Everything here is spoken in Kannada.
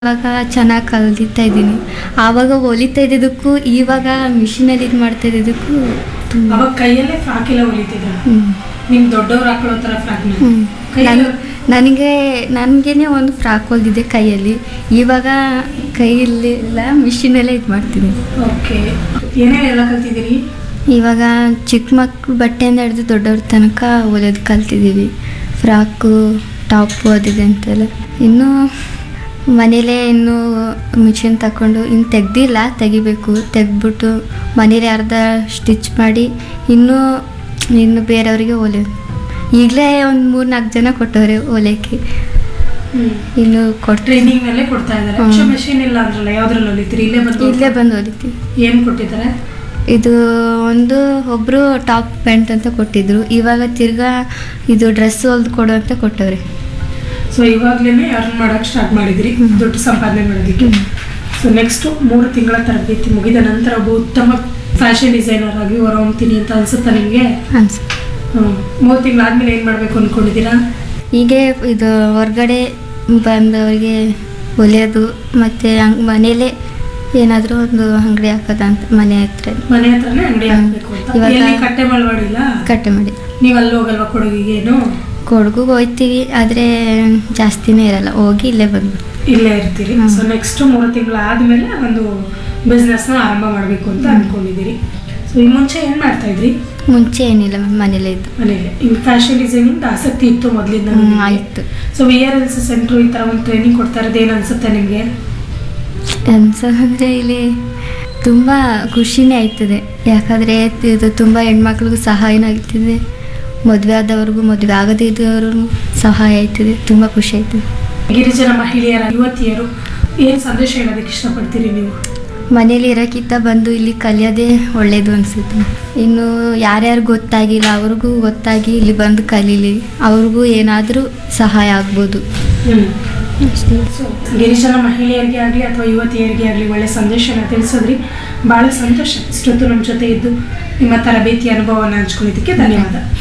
ಇವಾಗ ಚೆನ್ನಾಗಿ ಕಲ್ದಿತಾ ಇದ್ದೀನಿ ಆವಾಗ ಹೊಲಿತಾ ಇದ್ದಿದ್ದಕ್ಕೂ ಇವಾಗ ಮಿಷಿನಲ್ಲಿ ಇದು ಮಾಡ್ತಾ ಇದ್ದಿದ್ದಕ್ಕೂ ತುಂಬ ಅವಾಗ ಕೈಯಲ್ಲೇ ಫ್ರಾಕ್ ಎಲ್ಲ ಹೊಲಿತಿದ್ರ ಹ್ಮ್. ನಿಮ್ ದೊಡ್ಡವ್ರು ಹಾಕೊಳ್ಳೋ ತರ ಫ್ರಾಕ್ ಹ್ಮ್. ಕೈಯಲ್ಲಿ ನನ್- ನನಗೆ ನನಗೇನೆ ಒಂದು ಫ್ರಾಕ್ ಹೊಲ್ದಿದ್ದೆ ಕೈಯಲ್ಲಿ ಇವಾಗ ಕೈಯಲ್ಲೆಲ್ಲ ಮಿಷಿನಲ್ಲೇ ಇದು ಮಾಡ್ತೀನಿ ಓಕೆ ಏನೇನೆಲ್ಲ ಕಲ್ತಿದ್ದೀರಿ ಇವಾಗ ಚಿಕ್ಕ ಮಕ್ಳು ಬಟ್ಟೆಯಿಂದ ಹಿಡಿದು ದೊಡ್ಡವ್ರ ತನಕ ಹೊಲಿಯೋದು ಕಲ್ತಿದ್ದೀವಿ ಫ್ರಾಕು ಟಾಪು ಅದಿದೆ ಅಂತೆಲ್ಲ ಇನ್ನೂ ಮನೇಲೇ ಇನ್ನೂ ಮಿಷಿನ್ ತಗೊಂಡು ಇನ್ನು ತೆಗ್ದಿಲ್ಲ ತೆಗಿಬೇಕು ತೆಗ್ದ್ಬಿಟ್ಟು ಮನೇಲಿ ಅರ್ಧ ಸ್ಟಿಚ್ ಮಾಡಿ ಇನ್ನೂ ಇನ್ನು ಬೇರೆಯವರಿಗೆ ಹೊಲಿಯೋದು ಈಗಲೇ ಒಂದು ಮೂರು ನಾಲ್ಕು ಜನ ಕೊಟ್ಟವ್ರೆ ಹೊಲಿಯೋಕ್ಕೆ ಇನ್ನು ಕೊಟ್ಟರೆ ಟ್ರೈನಿಂಗ್ ನಲ್ಲೇ ಕೊಡ್ತಾ ಇದಾರೆ ಹ್ಮ್. ಅಕ್ಷ ಮಷೀನ್ ಇಲ್ಲ ಅಂದ್ರಲ್ಲ ಯಾವ್ದ್ರಲ್ಲಿ ಹೊಲಿತೀರಿ ಇಲ್ಲೇ ಬಂದು ಇಲ್ಲೇ ಬಂದು ಹೊಲಿತೀವಿ ಏನ್ ಕೊಟ್ಟಿದ್ದಾರೆ ಇದು ಒಂದು ಒಬ್ಬರು ಟಾಪ್ ಪ್ಯಾಂಟ್ ಅಂತ ಕೊಟ್ಟಿದ್ರು ಇವಾಗ ತಿರ್ಗಾ ಇದು ಡ್ರೆಸ್ ಹೊಲ್ದು ಕೊಡು ಅಂತ ಕೊಟ್ಟವ್ರೆ ಸೊ ಇವಾಗ್ಲೇನೆ ಅರ್ನ್ ಮಾಡಕ್ ಸ್ಟಾರ್ಟ್ ಮಾಡಿದ್ರಿ ಹ್ಮ್. ದುಡ್ಡು ಸಂಪಾದನೆ ಮಾಡೋದಕ್ಕೆ ಸೊ ನೆಕ್ಸ್ಟ್ ಮೂರು ತಿಂಗಳ ತರಬೇತಿ ಮುಗಿದ ನಂತರ ಒಬ್ಬ ಉತ್ತಮ ಫ್ಯಾಷನ್ ಡಿಸೈನರ್ ಆಗಿ ಹೊರಹೊಮ್ತೀನಿ ಅಂತ ಅನ್ಸುತ್ತಾ ನಿಮಗೆ ಅನ್ಸ ಮೂರು ತಿಂಗಳಾದ್ಮೇಲೆ ಏನ್ ಮಾಡ್ಬೇಕು ಅನ್ಕೊಂಡಿದ್ದೀರಾ ಹೀಗೆ ಇದು ಹೊರ್ಗಡೆ ಬಂದವರಿಗೆ ಹೊಲಿಯೋದು ಮತ್ತು ಹಂಗ್ ಮನೇಲೇ ಏನಾದರೂ ಒಂದು ಅಂಗಡಿ ಹಾಕೋದಂತ ಮನೆ ಹತ್ರ ಮನೆ ಹತ್ರನೇ ಅಂಗಡಿ ಹ್ಮ್. ಹಾಕ್ಬೇಕು ಅಂತ ಇವಾಗ- ಎಲ್ಲಿ ಕಟ್ಟೆ ಮಳವಾಡಿಲ್ಲ ಕಟ್ಟೆ ಮಾಡಿ ನೀವು ಅಲ್ಲಿ ಹೋಗಲ್ವಾ ಕೊಡಗಿಗೇನು ಕೊಡಗುಗೆ ಹೋಗ್ತೀವಿ ಆದರೆ ಜಾಸ್ತಿನೇ ಇರಲ್ಲ ಹೋಗಿ ಇಲ್ಲೇ ಬಂದ್ಬಿಡ್ತೀವಿ ಇಲ್ಲೇ ಇರ್ತೀರಿ ಹ್ಮ್. ಸೊ ನೆಕ್ಸ್ಟ್ ಮೂರು ತಿಂಗಳು ಆದ್ಮೇಲೆ ಒಂದು ಬಿಸ್ನೆಸ್ನ ಆರಂಭ ಮಾಡಬೇಕು ಅಂತ ಅನ್ಕೊಂಡಿದ್ದೀರಿ ಸೊ ಈ ಮುಂಚೆ ಏನ್ ಮಾಡ್ತಾ ಇದ್ರಿ ಮುಂಚೆ ಏನಿಲ್ಲ ಮನೇಲೇ ಇದ್ದು ಮನೇಲಿ ಇನ್ ಫ್ಯಾಷನ್ ಡಿಸೈನಿಂಗ್ ಆಸಕ್ತಿ ಇತ್ತು ಮೊದಲಿಂದ ಹ್ಮ್, ಆಯ್ತು so V R L C centre ಈ ತರ ಒಂದು ಟ್ರೈನಿಂಗ್ ಕೊಡ್ತಾ ಇರೋದು ಏನ್ ಅನ್ಸುತ್ತೆ ನಿಮ್ಗೆ ಅನ್ಸೋದಂದ್ರೆ ಇಲ್ಲಿ ತುಂಬ ಖುಷಿನೇ ಆಯ್ತದೆ ಯಾಕಂದರೆ ಇದು ತುಂಬ ಹೆಣ್ಮಕ್ಳಿಗೂ ಸಹಾಯನೂ ಆಗ್ತಿದೆ ಮದುವೆ ಆದವ್ರಿಗೂ ಮದುವೆ ಆಗದೇ ಇದ್ದವ್ರಿಗೂ ಸಹಾಯ ಆಯ್ತದೆ ತುಂಬ ಖುಷಿ ಆಯ್ತದೆ ಗಿರಿಜನ ಮಹಿಳೆಯರ ಯುವತಿಯರು ಏನ್ ಸಂದೇಶ ಹೇಳೋದಕ್ಕೆ ಇಷ್ಟಪಡ್ತೀರಿ ನೀವು ಮನೇಲಿ ಇರೋಕ್ಕಿಂತ ಬಂದು ಇಲ್ಲಿ ಕಲಿಯೋದೇ ಒಳ್ಳೆಯದು ಅನಿಸುತ್ತೆ ಇನ್ನು ಯಾರ್ಯಾರು ಗೊತ್ತಾಗಿಲ್ಲ ಅವ್ರಿಗೂ ಗೊತ್ತಾಗಿ ಇಲ್ಲಿ ಬಂದು ಕಲೀಲಿ ಅವ್ರಿಗೂ ಏನಾದರೂ ಸಹಾಯ ಆಗ್ಬೋದು ಅಷ್ಟೇ ಸೊ ಗಿರಿಜನ ಮಹಿಳೆಯರಿಗೆ ಆಗಲಿ ಅಥವಾ ಯುವತಿಯರಿಗೆ ಆಗಲಿ ಒಳ್ಳೆ ಸಂದೇಶನ ತಿಳಿಸಿದ್ರಿ ಭಾಳ ಸಂತೋಷ ಇಷ್ಟೊತ್ತು ನಮ್ಮ ಜೊತೆ ಇದ್ದು ನಿಮ್ಮ ತರಬೇತಿ ಅನುಭವವನ್ನು ಹಂಚ್ಕೊಳ್ಳೋದಕ್ಕೆ ಧನ್ಯವಾದ